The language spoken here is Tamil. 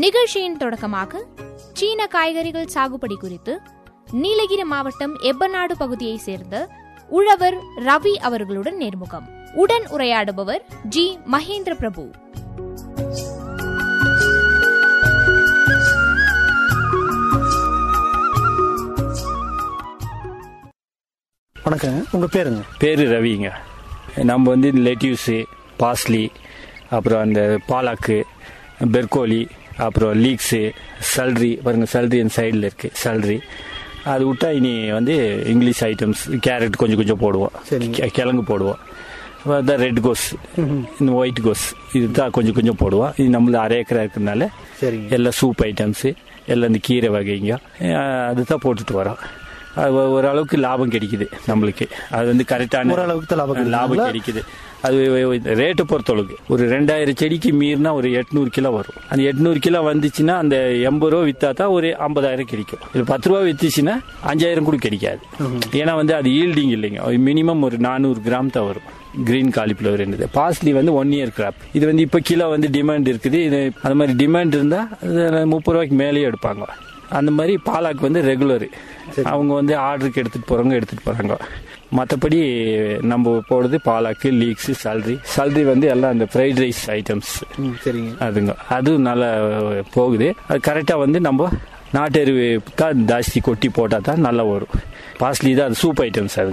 நிகழ்ச்சியின் தொடக்கமாக சீன காய்கறிகள் சாகுபடி குறித்து நீலகிரி மாவட்டம் எப்பநாடு பகுதியைச் சேர்ந்த உழவர் ரவி அவர்களுடன் நேர்முகம் உடன் உரையாடுபவர் ஜி மகேந்திர பிரபு வணக்கங்க உங்க பேருங்க பேர் ரவிங்க நம்ம வந்து லெட்யூஸு பாஸ்லி அப்புறம் அந்த பாலாக்கு பெர்கோலி அப்புறம் லீக்ஸு சல்ரி பாருங்கள் சல்ரி அந்த சைடில் இருக்குது சல்ரி அது விட்டா இனி வந்து இங்கிலீஷ் ஐட்டம்ஸ் கேரட் கொஞ்சம் கொஞ்சம் போடுவோம் சரிங்க. கெ- கிழங்கு போடுவோம் அதான் ரெட் கோஸ் இந்த ஒயிட் கோஸ் இதுதான் கொஞ்சம் கொஞ்சம் போடுவோம் இது நம்மளது அரை ஏக்கரா இருக்கிறதுனால சரிங்க எல்லாம் சூப் ஐட்டம்ஸு எல்லாம் இந்த கீரை வகைங்க அஹ் அதுதான் போட்டுட்டு வரோம் அது ஒ- ஓரளவுக்கு லாபம் கிடைக்குது நம்மளுக்கு அது வந்து கரெக்டான ஓரளவுக்கு தான் லாபம் லாபம் கிடைக்குதுங்களா? கிடைக்குது அது ரேட்டை பொறுத்தளவுக்கு ஒரு ரெண்டாயிரம் செடிக்கு மீறினா ஒரு எட்நூறு கிலோ வரும் அந்த எட்நூறு கிலோ வந்துச்சுன்னா அந்த எண்பது ரூபா வித்தா தான் ஒரு ஐம்பதாயிரம் கிடைக்கும் இது பத்து ரூபா வித்துச்சுன்னா அஞ்சாயிரம் கூட கிடைக்காது ஏன்னா வந்து அது ஈல்டிங் இல்லைங்க மினிமம் ஒரு நானூறு கிராம் தான் வரும் கிரீன் காலிஃப்ளவர் என்னது பாஸ்லி வந்து ஒன் இயர் கிராப் இது வந்து இப்போ கிலோ வந்து டிமாண்ட் இருக்குது இது அது மாதிரி டிமாண்ட் இருந்தால் முப்பது ரூபாய்க்கு மேலேயே எடுப்பாங்க அந்த மாதிரி பாலாக்கு வந்து ரெகுலரு அவங்க வந்து ஆர்டருக்கு எடுத்துகிட்டு போகிறவங்க எடுத்துகிட்டு போகிறாங்க மற்றபடி நம்ம போடுறது பாலாக்கு லீக்ஸு சல்ரி சல்ரி வந்து எல்லாம் அந்த ஃப்ரைட் ரைஸ் ஐட்டம்ஸ் ம் சரிங்க அதுங்க அது நல்லா போகுது அது கரெக்டாக வந்து நம்ம நாட்டு எருவு தான் ஜாஸ்தி கொட்டி போட்டால் தான் நல்லா வரும் பாஸ்லி தான் அது சூப் ஐட்டம்ஸ் அது